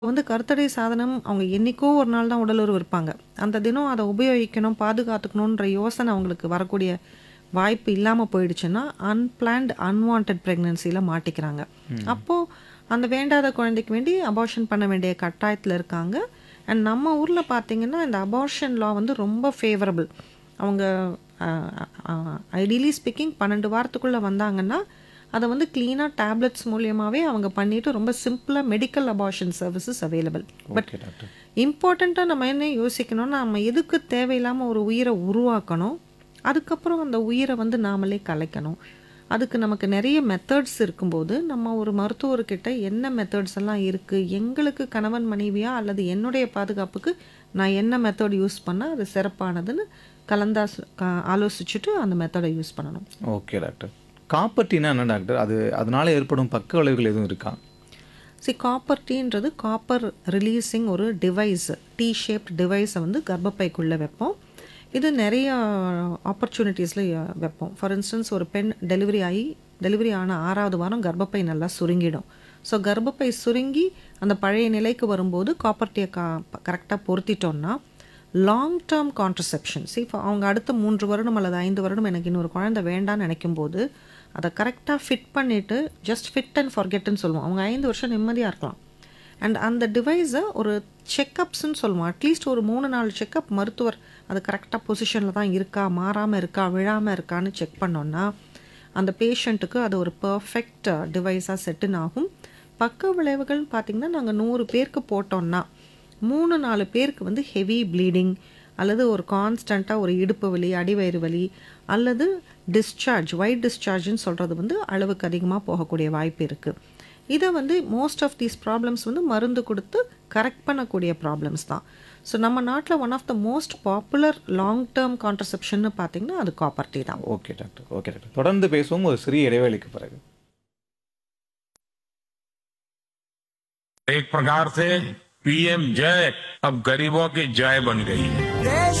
வந்து கருத்தடை சாதனம் அவங்க என்னைக்கோ ஒரு நாள் தான் உடலுறவு இருப்பாங்க. அந்த தினம் அத உபயோகிக்கணும், பாதுகாத்துக்கணுன்ற யோசனை அவங்களுக்கு வரக்கூடிய வாய்ப்பு இல்லாம போயிடுச்சுன்னா, அன்பிளான்ட், அன்வான்டட் பிரெக்னன்சில மாட்டிக்கிறாங்க. அப்போ அந்த வேண்டாத குழந்தைக்கு வேண்டி அபார்ஷன் பண்ண வேண்டிய கட்டாயத்துல இருக்காங்க. அண்ட் நம்ம ஊர்ல பார்த்தீங்கன்னா, இந்த அபார்ஷன் லா வந்து ரொம்ப ஃபேவரபிள். அவங்க அ அ ஐடியலி ஸ்பீக்கிங் 12 வாரத்துக்குள்ள வந்தாங்கன்னா, அத வந்து கிளீனா டேப்லெட்ஸ் மூலியமாவே அவங்க பண்ணிட்டு ரொம்ப சிம்பிளா medical abortion services available. But okay doctor. இம்பார்ட்டன்ட்டா நம்ம என்ன யோசிக்கணும்னா, நம்ம எதுக்கு தேவையில்லாம ஒரு உயிர உருவாக்கணும்? அதுக்கப்புறம் அந்த உயிர வந்து நாமளே கலைக்கணும். அதுக்கு நமக்கு நெறைய மெத்தட்ஸ் இருக்கும்போது, நம்ம ஒரு மருத்துவர்கிட்ட என்ன மெத்தட்ஸ் எல்லாம் இருக்கு? எங்களுக்கு கணவன் மனைவியா அல்லது என்னுடைய பாதுகாப்புக்கு நான் என்ன மெத்தட் யூஸ் பண்ணா அது சிறப்பானதுன்னு கலந்தாஸ் க ஆலோசிச்சுட்டு அந்த மெத்தட யூஸ் பண்ணணும். Okay doctor. காப்பர் டீனா என்ன டாக்டர்? அது அதனால ஏற்படும் பக்க விளைவுகள் எதுவும் இருக்கா? சி காப்பர் டீன்றது காப்பர் ரிலீசிங் ஒரு டிவைஸ். டீ ஷேப்ட் டிவைஸ வந்து கர்ப்பப்பைக்குள்ள வைப்போம். இது நெறைய ஆப்பர்ச்சுனிட்டீஸ்ல வைப்போம். ஃபார் இன்ஸ்டன்ஸ் ஒரு பெண் டெலிவரி ஆயி, டெலிவரி ஆன 6வது வாரம் கர்ப்பப்பை நல்லா சுருங்கிடும். ஸோ கர்ப்பப்பை சுருங்கி அந்த பழைய நிலைக்கு வரும்போது காப்பர் டீய க கரெக்ட்டா பொருத்திட்டோம்னா, லாங் டெர்ம் கான்ட்ரசெப்ஷன் சி அவங்க அடுத்த 3 வருடம் அல்லது 5 வருடம் எனக்கு இன்னொரு குழந்தை வேண்டான்னு நெனைக்கும்போது, அத கரெக்ட்டா ஃபிட் பண்ணிட்டு ஜஸ்ட் ஃபிட் அண்ட் ஃபர்கெட்ன்னு சொல்லுவோம். அவங்க 5 வருஷம் நிம்மதியா இருக்கலாம். அண்ட் அந்த டிவைஸ ஒரு செக்கப்ஸ்ன்னு சொல்லுவோம். அட்லீஸ்ட் ஒரு 3, 4 செக்கப் மருத்துவர் அது கரெக்ட்டா பொசிஷன்ல தான் இருக்கா? மாறாம இருக்கா? விழாம இருக்கான்னு செக் பண்ணோம்னா, அந்த பேஷண்ட்டுக்கு அது ஒரு பெர்ஃபெக்ட் டிவைஸா செட்டின் ஆகும். பக்க விளைவுகள் பார்த்தீங்கன்னா, நாங்க 100 பேருக்கு போட்டோம்னா, 3, 4 பேருக்கு வந்து ஹெவி ப்ளீடிங் அல்லது ஒரு கான்ஸ்டன்ட்டா ஒரு இடுப்பு வலி, அடிவயிறு வலி அல்லது டிஸ்சார்ஜ், ஒயிட் டிஸ்சார்ஜ்ன்னு சொல்றது வந்து அளவுக்கு அதிகமா போகக்கூடிய வாய்ப்பு இருக்கு. இத வந்து மோஸ்ட் ஆஃப் தீஸ் ப்ராப்ளம்ஸ் வந்து மருந்து குடுத்து கரெக்ட் பண்ணக்கூடிய ப்ராப்ளம்ஸ் தான். ஸோ நம்ம நாட்ல one of the most popular long term கான்ட்ரசெப்ஷன்னு பார்த்தீங்கன்னா, அது காப்பர் டீ தான். Okay doctor. Okay doctor. தொடர்ந்து பேசுவோம் ஒரு சிறிய இடைவேளைக்கு பிறகு. एक प्रकार से पीएम जय अब गरीबों की जय बन गई है देश